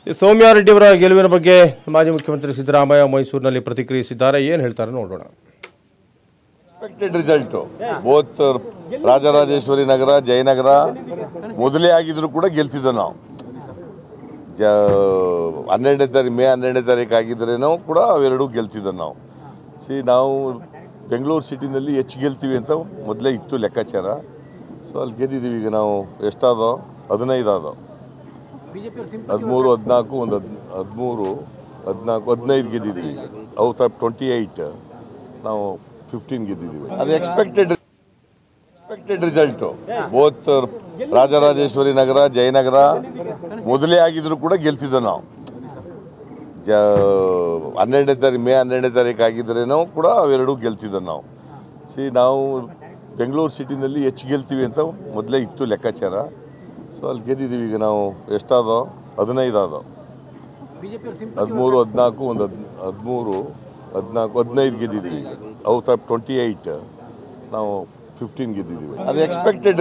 ಈ ಸೌಮ್ಯ ರೆಡ್ಡಿ ಅವರ ಗೆಲುವಿನ ಬಗ್ಗೆ ಮಾಜಿ ಮುಖ್ಯಮಂತ್ರಿ ಸಿದ್ದರಾಮಯ್ಯ ಮೈಸೂರಿನಲ್ಲಿ ಪ್ರತಿಕ್ರಿಯಿಸಿದ್ದಾರೆ ಏನು ಹೇಳ್ತಾರೆ ನೋಡೋಣ expected result both Rajarajeshwari Nagar Jayanagar ಮೊದಲೇ ಆಗಿದ್ರು ಕೂಡ ಗೆಲ್ತಿದ್ದೋ ನಾವು ಜ ಹನ್ನೆರಡನೇ ತಾರೀಕು ಮೇ ಹನ್ನೆರಡನೇ ತಾರೀಕು ಆಗಿದ್ರೇನೋ ಕೂಡ ಅವೆರಡೂ ಗೆಲ್ತಿದ್ದೋ ನಾವು ಸಿ ನಾವು ಬೆಂಗಳೂರು ಸಿಟಿನಲ್ಲಿ ಹೆಚ್ಚು ಗೆಲ್ತೀವಿ ಅಂತ ಮೊದಲೇ ಇತ್ತು ಲೆಕ್ಕಾಚಾರ ಸೊ ಅಲ್ಲಿ ಗೆದ್ದಿದ್ದೀವಿ ಈಗ ನಾವು ಎಷ್ಟಾದೋ ಹದಿನೈದು ಆದೋ ಹದಿಮೂರು ಹದಿನಾಲ್ಕು ಒಂದು ಹದ್ ಹದಿಮೂರು ಹದಿನಾಲ್ಕು ಹದಿನೈದು ಗೆದ್ದಿದ್ದೀವಿ ಔಟ್ ಆಫ್ ಟ್ವೆಂಟಿ ಏಯ್ಟ್ ನಾವು ಫಿಫ್ಟೀನ್ ಗೆದ್ದಿದ್ದೀವಿ ಅದು expected expected result both Rajarajeshwari Nagar Jayanagar ಮೊದಲೇ ಆಗಿದ್ರು ಕೂಡ ಗೆಲ್ತಿದ್ದೋ ನಾವು ಜ ಹನ್ನೆರಡನೇ ತಾರೀಕು ಮೇ ಹನ್ನೆರಡನೇ ತಾರೀಕು ಆಗಿದ್ರೇನೋ ಕೂಡ ಅವೆರಡೂ ಗೆಲ್ತಿದ್ದೋ ನಾವು ಸಿ ನಾವು ಬೆಂಗಳೂರು ಸಿಟಿನಲ್ಲಿ ಹೆಚ್ಚು ಗೆಲ್ತೀವಿ ಅಂತ ಮೊದಲೇ ಇತ್ತು ಲೆಕ್ಕಾಚಾರ ಸೊ ಅಲ್ಲಿ ಗೆದ್ದಿದ್ದೀವಿ ಈಗ ನಾವು ಎಷ್ಟಾದೋ ಹದಿನೈದು ಆದೋ ಹದಿಮೂರು ಹದಿನಾಲ್ಕು ಒಂದು ಹದ್ ಹದಿಮೂರು ಹದಿನಾಲ್ಕು ಹದಿನೈದು ಗೆದ್ದಿದ್ದೀವಿ ಔಟ್ ಆಫ್ ಟ್ವೆಂಟಿ ಏಯ್ಟ್ ನಾವು ಫಿಫ್ಟೀನ್ ಗೆದ್ದಿದ್ದೀವಿ ಅದು ಎಕ್ಸ್ಪೆಕ್ಟೆಡ್